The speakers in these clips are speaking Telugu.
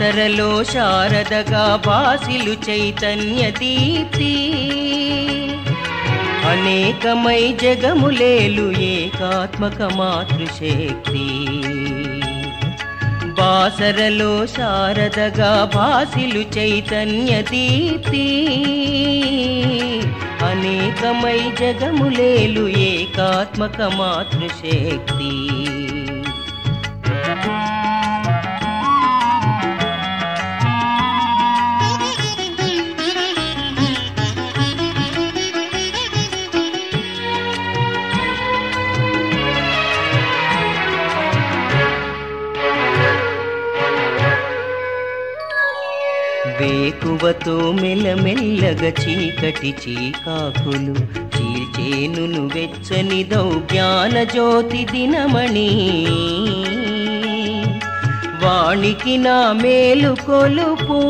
బాసరలో శారదగా బాసిలు చైతన్య దీప్తి అనేకమై జగములేలు ఏకాత్మక మాతృశక్తి బాసరలో శారదగా బాసిలు చైతన్య దీప్తి అనేకమై జగములేలు ఏకాత్మక మాతృశక్తి వేకువతో మెల్లమెల్లగా చీకటి చీకాకులు చీల్చేనును వెచ్చని దౌజ్ఞాన జ్యోతి దినమణి వాణికి నా మేలు కొలుపు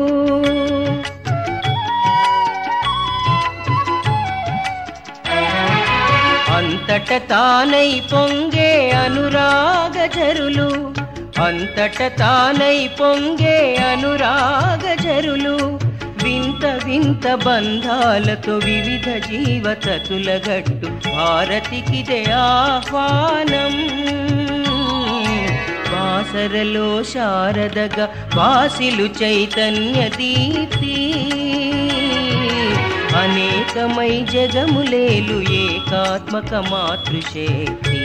అంతట తానై పొంగే అనురాగ జరులు అంతట తానై పొంగే అనురాగ జరులు వింత వింత బంధాలతో వివిధ జీవతతుల గట్టు భారతికిదే ఆహ్వానం బాసరలో శారదగా బాసిలు చైతన్య దీప్తి అనేకమై జగములేలు ఏకాత్మక మాతృశక్తి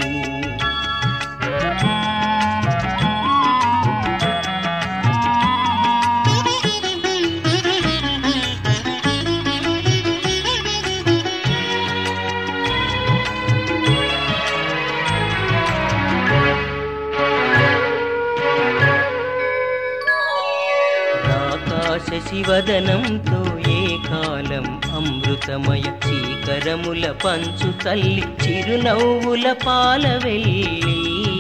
ఆకాశ శివదనంతో ఏ కాలం అమృతమయ చీకరముల పంచు తల్లి చిరునవ్వుల పాల వెళ్ళి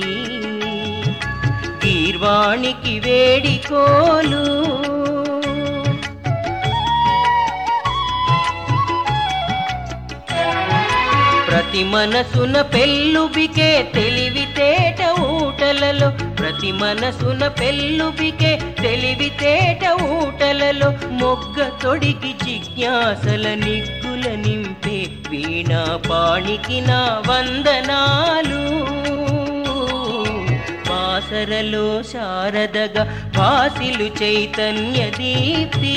గీర్వాణికి వేడికోలు ప్రతి మనసున పెళ్ళుబికే తెలివితేట ఊటలలో ప్రతి మనసున పెళ్ళుబికే తెలివితేట ఊటలలో మొగ్గ తొడిగి జిజ్ఞాసల నిగ్గుల నింపే వీణా పాణికి నా వందనాలు బాసరలో శారదగా భాసిలు చైతన్య దీప్తి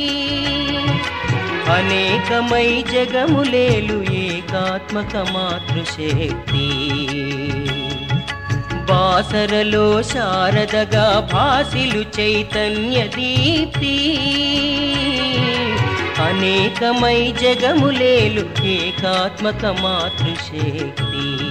అనేకమై జగములేలు ఏకాత్మక మాతృశక్తి బాసరలో శారదగా భాసిలు చైతన్య దీప్తి అనేకమై జగములేలు ఏకాత్మక మాతృశక్తి